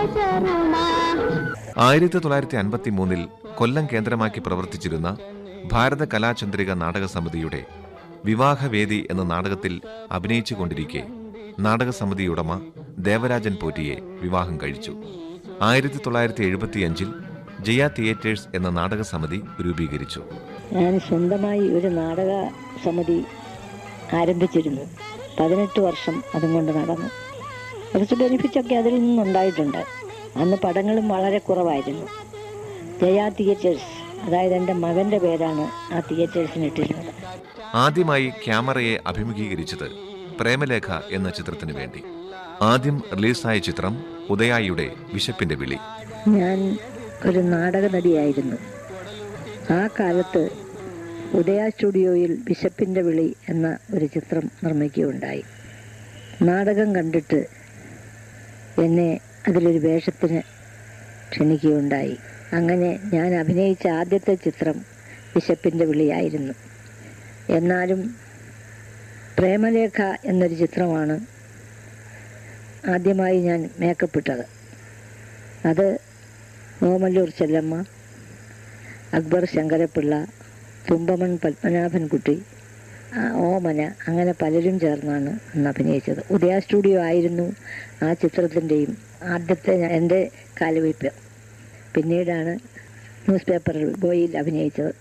ചെറുമാ ആയിരത്തി തൊള്ളായിരത്തി അൻപത്തി മൂന്നിൽ കൊല്ലം കേന്ദ്രമാക്കി പ്രവർത്തിച്ചിരുന്ന ഭാരത കലാചന്ദ്രിക നാടക സമിതിയുടെ വിവാഹവേദി എന്ന നാടകത്തിൽ അഭിനയിച്ചുകൊണ്ടിരിക്കെ നാടകസമിതി ഉടമ ദേവരാജൻ പോറ്റിയെ വിവാഹം കഴിച്ചു ആയിരത്തി തൊള്ളായിരത്തി എഴുപത്തിയഞ്ചിൽ ജയ തിയേറ്റേഴ്സ് എന്ന നാടക സമിതി രൂപീകരിച്ചു ഞാൻ സ്വന്തമായി ഒരു നാടക സമിതി ആരംഭിച്ചിരുന്നു പതിനെട്ട് വർഷം അതും കൊണ്ട് നടന്നു കുറച്ച് ബെനിഫിറ്റൊക്കെ അതിൽ നിന്നുണ്ടായിട്ടുണ്ട് അന്ന് പടങ്ങളും വളരെ കുറവായിരുന്നു ജയ തിയേറ്റേഴ്സ് അതായത് എൻ്റെ മകൻ്റെ പേരാണ് ആ തിയേറ്റേഴ്സിന് ഇട്ടിരുന്നത് ആദ്യമായി ക്യാമറയെ അഭിമുഖീകരിച്ചത് പ്രേമലേഖ എന്ന ചിത്രത്തിനു വേണ്ടി ആദ്യം റിലീസായ ചിത്രം ഉദയായിയുടെ വിശപ്പിന്റെ വിളി ഞാൻ ഒരു നാടക നടിയായിരുന്നു ആ കാലത്ത് ഉദയ സ്റ്റുഡിയോയിൽ ബിഷപ്പിൻ്റെ വിളി എന്ന ഒരു ചിത്രം നിർമ്മിക്കുകയുണ്ടായി നാടകം കണ്ടിട്ട് എന്നെ അതിലൊരു വേഷത്തിന് ക്ഷണിക്കുകയുണ്ടായി അങ്ങനെ ഞാൻ അഭിനയിച്ച ആദ്യത്തെ ചിത്രം ബിഷപ്പിൻ്റെ വിളിയായിരുന്നു എന്നാലും പ്രേമലേഖ എന്നൊരു ചിത്രമാണ് ആദ്യമായി ഞാൻ മേക്കപ്പ് ഇട്ടത് അത് ഓമല്ലൂർ ചെല്ലമ്മ അക്ബർ ശങ്കരപ്പിള്ള തുമ്പമൺ പത്മനാഭൻകുട്ടി ആ, ഓമന അങ്ങനെ പലരും ചേർന്നാണ് അന്ന് അഭിനയിച്ചത് ഉദയ സ്റ്റുഡിയോ ആയിരുന്നു ആ ചിത്രത്തിൻ്റെയും ആദ്യത്തെ ഞാൻ- എൻ്റെ കാലുവയ്പ് പിന്നീടാണ് ന്യൂസ് പേപ്പറിൽ ബോയിൽ അഭിനയിച്ചത്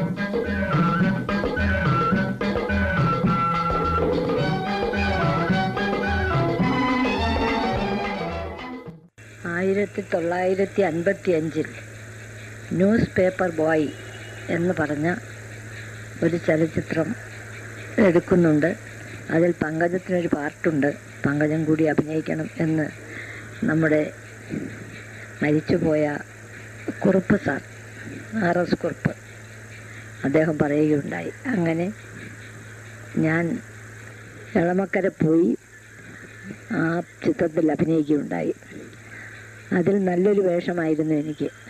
ആയിരത്തി തൊള്ളായിരത്തി അൻപത്തി അഞ്ചിൽ ന്യൂസ് പേപ്പർ ബോയ് എന്ന് പറഞ്ഞ ഒരു ചലച്ചിത്രം എടുക്കുന്നുണ്ട് അതിൽ പങ്കജത്തിനൊരു പാർട്ടുണ്ട് പങ്കജം കൂടി അഭിനയിക്കണം എന്ന് നമ്മുടെ മരിച്ചുപോയ Kurup sir R S Kurup അദ്ദേഹം പറയുകയുണ്ടായി അങ്ങനെ ഞാൻ എളമക്കര പോയി ആ ചിത്രത്തിൽ അഭിനയിക്കുകയുണ്ടായി അതിൽ നല്ലൊരു വേഷമായിരുന്നു എനിക്ക്